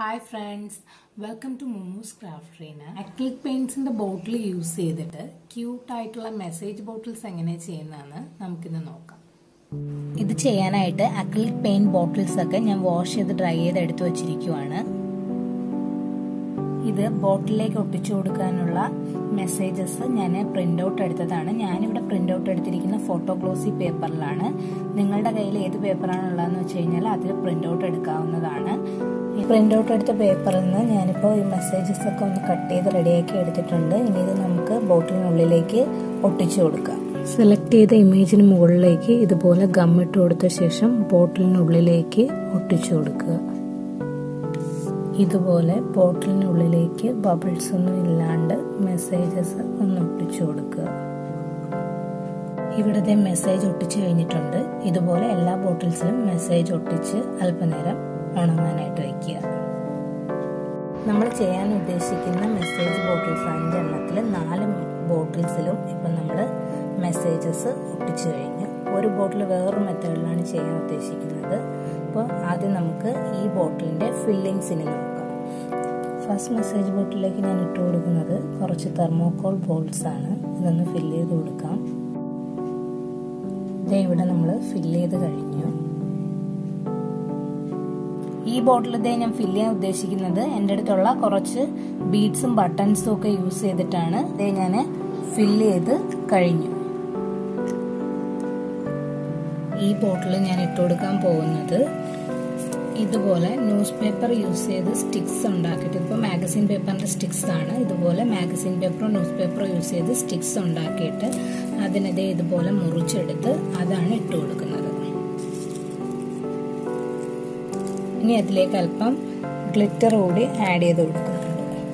hi friends welcome to മുമൂസ് craft റീന acrylic പെയിന്റ്സിന്റെ ബോട്ടിൽ യൂസ് ചെയ്തിട്ട് ക്യൂട്ട് ആയിട്ടുള്ള മെസ്സേജ് ബോട്ടിൽസ് എങ്ങനെ ചെയ്യുന്നതെന്ന് നമുക്കിന്ന് നോക്കാം ഇത് ചെയ്യാനായിട്ട് അക്രിലിക് പെയിന്റ് ബോട്ടിൽസ് ഒക്കെ ഞാൻ വാഷ് ചെയ്ത് ഡ്രൈ ചെയ്ത് എടുത്തു വെച്ചിരിക്കുവാണ് ഇത് ബോട്ടിലേക്ക് ഒട്ടിച്ചു കൊടുക്കാനുള്ള മെസ്സേജസ് ഞാൻ പ്രിന്റ് ഔട്ട് എടുത്തതാണ് ഞാനിവിടെ പ്രിന്റ് ഔട്ട് എടുത്തിരിക്കുന്ന ഫോട്ടോ ഗ്ലോസി പേപ്പറിലാണ് നിങ്ങളുടെ കയ്യിൽ ഏത് പേപ്പറാണ് ഉള്ളതെന്ന് വെച്ച് കഴിഞ്ഞാൽ അതിൽ പ്രിന്റ് ഔട്ട് എടുക്കാവുന്നതാണ് ഈ പ്രിന്റ് ഔട്ട് എടുത്ത പേപ്പറിൽ നിന്ന് ഞാനിപ്പോൾ ഈ മെസ്സേജസ് ഒക്കെ ഒന്ന് കട്ട് ചെയ്ത് റെഡിയാക്കി എടുത്തിട്ടുണ്ട് ഇനി ഇത് നമുക്ക് ബോട്ടിലിനുള്ളിലേക്ക് ഒട്ടിച്ചു കൊടുക്കാം സെലക്ട് ചെയ്ത ഇമേജിന് മുകളിലേക്ക് ഇതുപോലെ ഗമ്മിട്ട് കൊടുത്ത ശേഷം ബോട്ടിലിനുള്ളിലേക്ക് ഒട്ടിച്ചു കൊടുക്കുക ഇതുപോലെ ബോട്ടിലിനുള്ളിലേക്ക് ബബിൾസ് ഒന്നും ഇല്ലാണ്ട് മെസ്സേജസ് ഒന്ന് ഒട്ടിച്ചു കൊടുക്കുക ഇവിടുത്തെ മെസ്സേജ് ഒട്ടിച്ചു കഴിഞ്ഞിട്ടുണ്ട് ഇതുപോലെ എല്ലാ ബോട്ടിൽസിലും മെസ്സേജ് ഒട്ടിച്ച് അല്പനേരം ഉണങ്ങാനായിട്ട് വയ്ക്കുക നമ്മൾ ചെയ്യാൻ ഉദ്ദേശിക്കുന്ന മെസ്സേജ് ബോട്ടിൽസ് അഞ്ചെണ്ണത്തിൽ നാല് ബോട്ടിൽസിലും ഇപ്പം നമ്മൾ മെസ്സേജസ് ഒട്ടിച്ചു കഴിഞ്ഞു ഒരു ബോട്ടിൽ വേറൊരു മെത്തേഡിലാണ് ചെയ്യാൻ ഉദ്ദേശിക്കുന്നത് അപ്പോൾ ആദ്യം നമുക്ക് ഈ ബോട്ടിലിൻ്റെ ഫില്ലിങ്സിന് നോക്കാം ഫസ്റ്റ് മെസ്സേജ് ബോട്ടിലേക്ക് ഞാൻ ഇട്ട് കൊടുക്കുന്നത് കുറച്ച് തെർമോക്കോൾ ബോൾസ് ആണ് ഇതൊന്ന് ഫില്ല് ചെയ്ത് കൊടുക്കാം ഇതേ ഇവിടെ നമ്മൾ ഫില്ല് ചെയ്ത് കഴിഞ്ഞു ഈ ബോട്ടിൽ ഇതേ ഞാൻ ഫില്ല് ചെയ്യാൻ ഉദ്ദേശിക്കുന്നത് എൻ്റെ അടുത്തുള്ള കുറച്ച് ബീഡ്സും ബട്ടൺസും ഒക്കെ യൂസ് ചെയ്തിട്ടാണ് ഇതേ ഞാൻ ഫില്ല് ചെയ്ത് കഴിഞ്ഞു ഈ ബോട്ടിൽ ഞാൻ ഇട്ട് കൊടുക്കാൻ പോകുന്നത് ഇതുപോലെ ന്യൂസ് പേപ്പർ യൂസ് ചെയ്ത് സ്റ്റിക്സ് ഉണ്ടാക്കിയിട്ട് ഇപ്പോൾ മാഗസിൻ പേപ്പറിന്റെ സ്റ്റിക്സ് ആണ് ഇതുപോലെ മാഗസിൻ പേപ്പറോ ന്യൂസ് പേപ്പറോ യൂസ് ചെയ്ത് സ്റ്റിക്സ് ഉണ്ടാക്കിയിട്ട് അതിനതേ ഇതുപോലെ മുറിച്ചെടുത്ത് അതാണ് ഇട്ട് കൊടുക്കുന്നത് ഇനി അതിലേക്ക് അല്പം ഗ്ലിറ്റർ കൂടി ആഡ് ചെയ്ത് കൊടുക്കുന്നുണ്ട്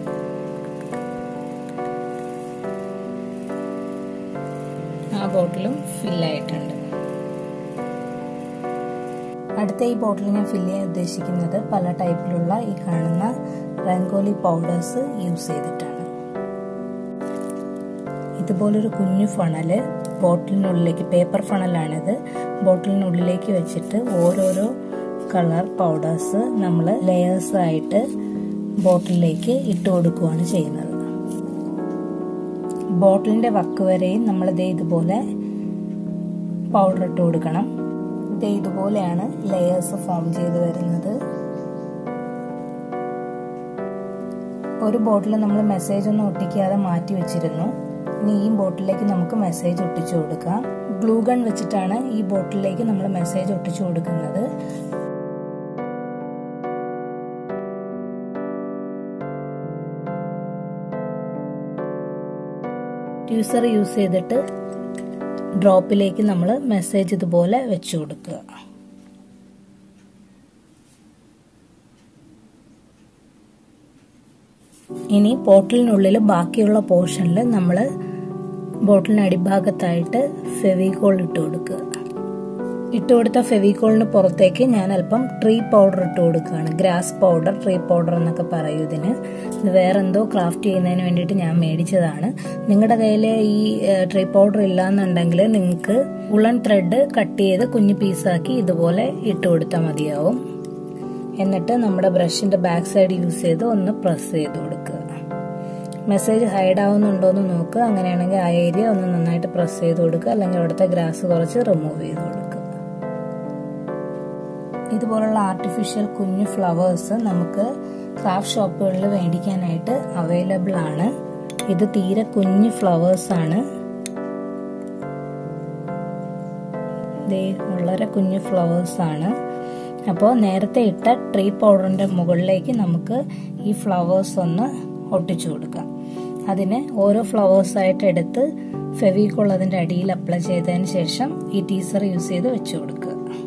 ആ ബോട്ടിലും ഫില്ലായിട്ടുണ്ട് അടുത്ത ഈ ബോട്ടിൽ ഞാൻ ഫില്ല് ചെയ്യാൻ ഉദ്ദേശിക്കുന്നത് പല ടൈപ്പിലുള്ള ഈ കാണുന്ന റംഗോലി പൗഡേഴ്സ് യൂസ് ചെയ്തിട്ടാണ് ഇതുപോലൊരു കുഞ്ഞു ഫണല് ബോട്ടിലിനുള്ളിലേക്ക് പേപ്പർ ഫണലാണിത് ബോട്ടിലിനുള്ളിലേക്ക് വെച്ചിട്ട് ഓരോരോ കളർ പൗഡേഴ്സ് നമ്മൾ ലെയേഴ്സ് ആയിട്ട് ബോട്ടിലേക്ക് ഇട്ട് കൊടുക്കുകയാണ് ചെയ്യുന്നത് ബോട്ടിലിന്റെ വക്ക് വരെയും നമ്മൾ ഇതേ ഇതുപോലെ പൗഡർ ഇട്ട് കൊടുക്കണം ഇതേ ഇതുപോലെയാണ് ലെയേഴ്സ് ഫോം ചെയ്ത് വരുന്നത് ഒരു ബോട്ടിൽ നമ്മൾ മെസ്സേജ് ഒന്നും ഒട്ടിക്കാതെ മാറ്റി വെച്ചിരുന്നു ഇനി ഈ ബോട്ടിലേക്ക് നമുക്ക് മെസ്സേജ് ഒട്ടിച്ചു കൊടുക്കാം ഗ്ലൂ ഗൺ വെച്ചിട്ടാണ് ഈ ബോട്ടിലേക്ക് നമ്മൾ മെസ്സേജ് ഒട്ടിച്ചു കൊടുക്കുന്നത് ട്യൂസർ യൂസ് ചെയ്തിട്ട് ഡ്രോപ്പിലേക്ക് നമ്മൾ മെസ്സേജ് ഇതുപോലെ വെച്ചു കൊടുക്കുക ഇനി ബോട്ടിലിനുള്ളിൽ ബാക്കിയുള്ള പോർഷനിൽ നമ്മൾ ബോട്ടിലിന് അടിഭാഗത്തായിട്ട് ഫെവിക്കോൾ ഇട്ട് കൊടുക്കുക ഇട്ട് കൊടുത്ത ഫെവിക്കോളിന് പുറത്തേക്ക് ഞാൻ അല്പം ട്രീ പൗഡർ ഇട്ട് കൊടുക്കുകയാണ് ഗ്രാസ് പൗഡർ ട്രീ പൗഡർ എന്നൊക്കെ പറയൂ ഇതിന് ഇത് വേറെ എന്തോ ക്രാഫ്റ്റ് ചെയ്യുന്നതിന് വേണ്ടിയിട്ട് ഞാൻ മേടിച്ചതാണ് നിങ്ങളുടെ കയ്യിൽ ഈ ട്രീ പൗഡർ ഇല്ലാന്നുണ്ടെങ്കിൽ നിങ്ങൾക്ക് ഉളൻ ത്രെഡ് കട്ട് ചെയ്ത് കുഞ്ഞു പീസാക്കി ഇതുപോലെ ഇട്ട് കൊടുത്താൽ മതിയാവും എന്നിട്ട് നമ്മുടെ ബ്രഷിന്റെ ബാക്ക് സൈഡ് യൂസ് ചെയ്ത് ഒന്ന് പ്രസ് ചെയ്ത് കൊടുക്കുക മെസ്സേജ് ഹൈഡ് ആവുന്നുണ്ടോ എന്ന് നോക്കുക അങ്ങനെയാണെങ്കിൽ ആ ഏരിയ ഒന്ന് നന്നായിട്ട് പ്രസ് ചെയ്ത് കൊടുക്കുക അല്ലെങ്കിൽ അവിടുത്തെ ഗ്രാസ് കുറച്ച് റിമൂവ് ചെയ്ത് കൊടുക്കുക ഇതുപോലുള്ള ആർട്ടിഫിഷ്യൽ കുഞ്ഞു ഫ്ലവേഴ്സ് നമുക്ക് ക്രാഫ്റ്റ് ഷോപ്പുകളിൽ മേടിക്കാനായിട്ട് അവൈലബിൾ ആണ് ഇത് തീരെ കുഞ്ഞു ഫ്ലവേഴ്സ് ആണ് വളരെ കുഞ്ഞു ഫ്ലവേഴ്സ് ആണ് അപ്പോൾ നേരത്തെ ഇട്ട ട്രീ പൗഡറിന്റെ മുകളിലേക്ക് നമുക്ക് ഈ ഫ്ലവേഴ്സ് ഒന്ന് ഒട്ടിച്ചു കൊടുക്കാം അതിന് ഓരോ ഫ്ലവേഴ്സ് ആയിട്ട് എടുത്ത് ഫെവിക്കോൾ അതിന്റെ അടിയിൽ അപ്ലൈ ചെയ്തതിന് ശേഷം ഈ ടീസർ യൂസ് ചെയ്ത് വെച്ചു കൊടുക്കുക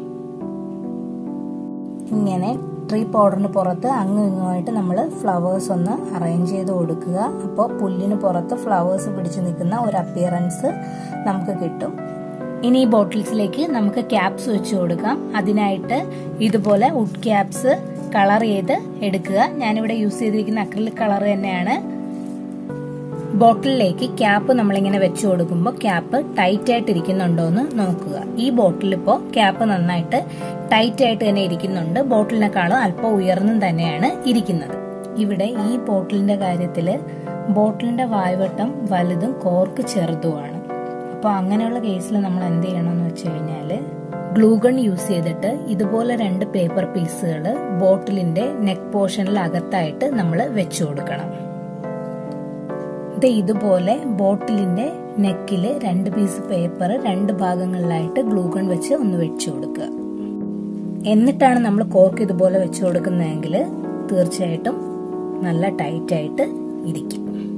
ഇങ്ങനെ ട്രീ പൗഡറിന് പുറത്ത് അങ്ങും ഇങ്ങുമായിട്ട് നമ്മൾ ഫ്ലവേഴ്സ് ഒന്ന് അറേഞ്ച് ചെയ്ത് കൊടുക്കുക അപ്പോൾ പുല്ലിന് പുറത്ത് ഫ്ലവേഴ്സ് പിടിച്ചു നിൽക്കുന്ന ഒരു അപ്പിയറൻസ് നമുക്ക് കിട്ടും ഇനി ഈ ബോട്ടിൽസിലേക്ക് നമുക്ക് ക്യാപ്സ് വെച്ച് കൊടുക്കാം അതിനായിട്ട് ഇതുപോലെ വുഡ് ക്യാപ്സ് കളർ ചെയ്ത് എടുക്കുക ഞാനിവിടെ യൂസ് ചെയ്തിരിക്കുന്ന അക്രിലിക് കളർ തന്നെയാണ് ബോട്ടിലിലേക്ക് ക്യാപ്പ് നമ്മളിങ്ങനെ വെച്ചു കൊടുക്കുമ്പോൾ ക്യാപ്പ് ടൈറ്റ് ആയിട്ട് ഇരിക്കുന്നുണ്ടോ എന്ന് നോക്കുക ഈ ബോട്ടിൽ ഇപ്പോൾ ക്യാപ്പ് നന്നായിട്ട് ടൈറ്റ് ആയിട്ട് തന്നെ ഇരിക്കുന്നുണ്ട് ബോട്ടിലിനെക്കാളും അല്പം ഉയർന്നും തന്നെയാണ് ഇരിക്കുന്നത് ഇവിടെ ഈ ബോട്ടിലിന്റെ കാര്യത്തില് ബോട്ടിലിന്റെ വായ്വട്ടം വലുതും കോർക്ക് ചെറുതുമാണ് അപ്പോൾ അങ്ങനെയുള്ള കേസിൽ നമ്മൾ എന്ത് ചെയ്യണമെന്ന് വെച്ച് കഴിഞ്ഞാൽ ഗ്ലൂഗൺ യൂസ് ചെയ്തിട്ട് ഇതുപോലെ രണ്ട് പേപ്പർ പീസുകൾ ബോട്ടിലിന്റെ നെക്ക് പോർഷനിൽ അകത്തായിട്ട് നമ്മൾ വെച്ചു കൊടുക്കണം ഇത് ഇതുപോലെ ബോട്ടിലിന്റെ നെക്കില് രണ്ട് പീസ് പേപ്പർ രണ്ട് ഭാഗങ്ങളിലായിട്ട് ഗ്ലൂഗൺ വെച്ച് ഒന്ന് വെച്ചു കൊടുക്കുക എന്നിട്ടാണ് നമ്മൾ കോർക്ക് ഇതുപോലെ വെച്ചു കൊടുക്കുന്നതെങ്കിൽ തീർച്ചയായിട്ടും നല്ല ടൈറ്റ് ആയിട്ട് ഇരിക്കും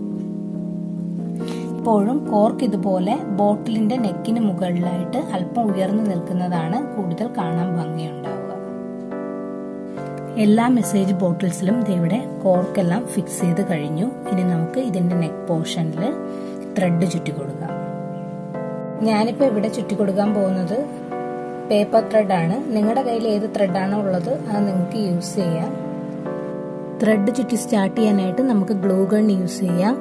ഇപ്പോഴും കോർക്ക് ഇതുപോലെ ബോട്ടിലിന്റെ നെക്കിന് മുകളിലായിട്ട് അല്പം ഉയർന്നു നിൽക്കുന്നതാണ് കൂടുതൽ കാണാൻ ഭംഗിയുണ്ടാവുക എല്ലാ മെസ്സേജ് ബോട്ടിൽസിലും ഇവിടെ കോർക്കെല്ലാം ഫിക്സ് ചെയ്ത് കഴിഞ്ഞു ഇനി നമുക്ക് ഇതിന്റെ നെക്ക് പോർഷനിൽ ത്രെഡ് ചുറ്റി കൊടുക്കാം ഞാനിപ്പോൾ ഇവിടെ ചുറ്റി കൊടുക്കാൻ പോകുന്നത് പേപ്പർ ത്രെഡാണ് നിങ്ങളുടെ കയ്യിൽ ഏത് ത്രെഡാണോ ഉള്ളത് അത് നിങ്ങൾക്ക് യൂസ് ചെയ്യാം ത്രെഡ് ചുറ്റി സ്റ്റാർട്ട് ചെയ്യാനായിട്ട് നമുക്ക് ഗ്ലൂ ഗൺ യൂസ് ചെയ്യാം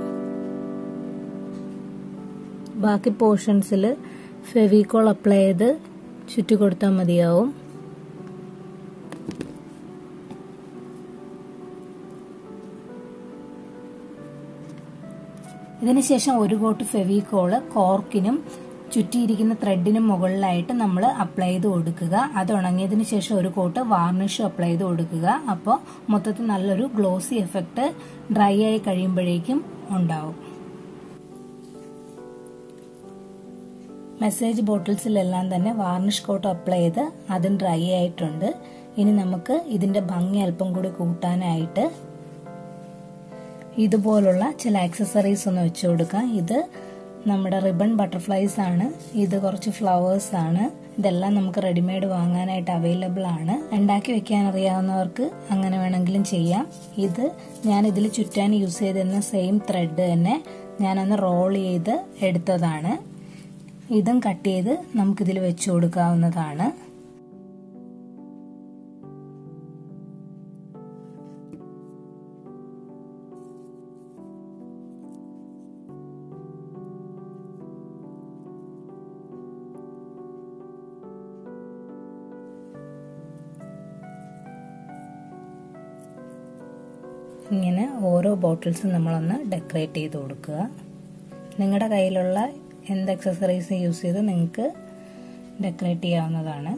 ബാക്കി പോർഷൻസിൽ ഫെവിക്കോൾ അപ്ലൈ ചെയ്ത് ചുറ്റി കൊടുത്താൽ മതിയാവും ഇതിനുശേഷം ഒരു കോട്ട് ഫെവിക്കോള് കോർക്കിനും ചുറ്റിയിരിക്കുന്ന ത്രെഡിനും മുകളിലായിട്ട് നമ്മൾ അപ്ലൈ ചെയ്ത് കൊടുക്കുക അത് ഉണങ്ങിയതിന് ശേഷം ഒരു കോട്ട് വാർണിഷും അപ്ലൈ ചെയ്ത് കൊടുക്കുക അപ്പോൾ മൊത്തത്തിൽ നല്ലൊരു ഗ്ലോസി എഫക്റ്റ് ഡ്രൈ ആയി കഴിയുമ്പോഴേക്കും ഉണ്ടാവും മെസ്സേജ് ബോട്ടിൽസിലെല്ലാം തന്നെ വാർണിഷ് കോട്ട് അപ്ലൈ ചെയ്ത് അതും ഡ്രൈ ആയിട്ടുണ്ട് ഇനി നമുക്ക് ഇതിന്റെ ഭംഗി അല്പം കൂടി കൂട്ടാനായിട്ട് ഇതുപോലുള്ള ചില ആക്സസറീസ് ഒന്ന് വെച്ചു കൊടുക്കാം ഇത് നമ്മുടെ റിബൺ ബട്ടർഫ്ലൈസ് ആണ് ഇത് കുറച്ച് ഫ്ലവേഴ്സ് ആണ് ഇതെല്ലാം നമുക്ക് റെഡിമെയ്ഡ് വാങ്ങാനായിട്ട് അവൈലബിൾ ആണ് ഉണ്ടാക്കി വെക്കാൻ അറിയാവുന്നവർക്ക് അങ്ങനെ വേണമെങ്കിലും ചെയ്യാം ഇത് ഞാൻ ഇതിൽ ചുറ്റാൻ യൂസ് ചെയ്തിരുന്ന സെയിം ത്രെഡ് തന്നെ ഞാനൊന്ന് റോൾ ചെയ്ത് എടുത്തതാണ് ഇതും കട്ട് ചെയ്ത് നമുക്കിതിൽ വെച്ചു കൊടുക്കാവുന്നതാണ് ഇങ്ങനെ ഓരോ ബോട്ടിൽസും നമ്മളൊന്ന് ഡെക്കറേറ്റ് ചെയ്ത് കൊടുക്കുക നിങ്ങളുടെ കയ്യിലുള്ള എന്ത് എക്സസറീസ് യൂസ് ചെയ്ത് നിങ്ങൾക്ക് ഡെക്കറേറ്റ് ചെയ്യാവുന്നതാണ്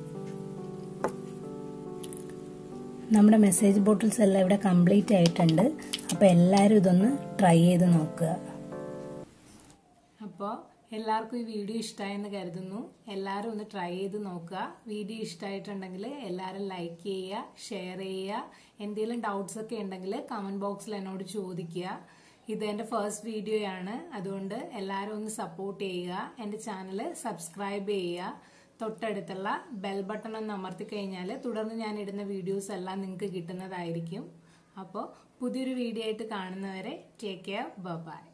നമ്മുടെ മെസ്സേജ് ബോട്ടിൽസ് എല്ലാം ഇവിടെ കംപ്ലീറ്റ് ആയിട്ടുണ്ട് അപ്പോൾ എല്ലാവരും ഇതൊന്ന് ട്രൈ ചെയ്ത് നോക്കുക അപ്പോൾ എല്ലാവർക്കും ഈ വീഡിയോ ഇഷ്ടമായെന്ന് കരുതുന്നു എല്ലാവരും ഒന്ന് ട്രൈ ചെയ്ത് നോക്കുക വീഡിയോ ഇഷ്ടമായിട്ടുണ്ടെങ്കിൽ എല്ലാവരും ലൈക്ക് ചെയ്യുക ഷെയർ ചെയ്യുക എന്തെങ്കിലും ഡൗട്ട്സ് ഒക്കെ ഉണ്ടെങ്കിൽ കമന്റ് ബോക്സിൽ എന്നോട് ചോദിക്കുക ഇത് എൻ്റെ ഫസ്റ്റ് വീഡിയോ ആണ് അതുകൊണ്ട് എല്ലാവരും ഒന്ന് സപ്പോർട്ട് ചെയ്യുക എൻ്റെ ചാനൽ സബ്സ്ക്രൈബ് ചെയ്യുക തൊട്ടടുത്തുള്ള ബെൽ ബട്ടൺ ഒന്ന് അമർത്തി കഴിഞ്ഞാൽ തുടർന്ന് ഞാൻ ഇടുന്ന വീഡിയോസ് എല്ലാം നിങ്ങൾക്ക് കിട്ടുന്നതായിരിക്കും അപ്പോൾ പുതിയൊരു വീഡിയോ ആയിട്ട് കാണുന്നവരെ ടേക്ക് കെയർ ബൈ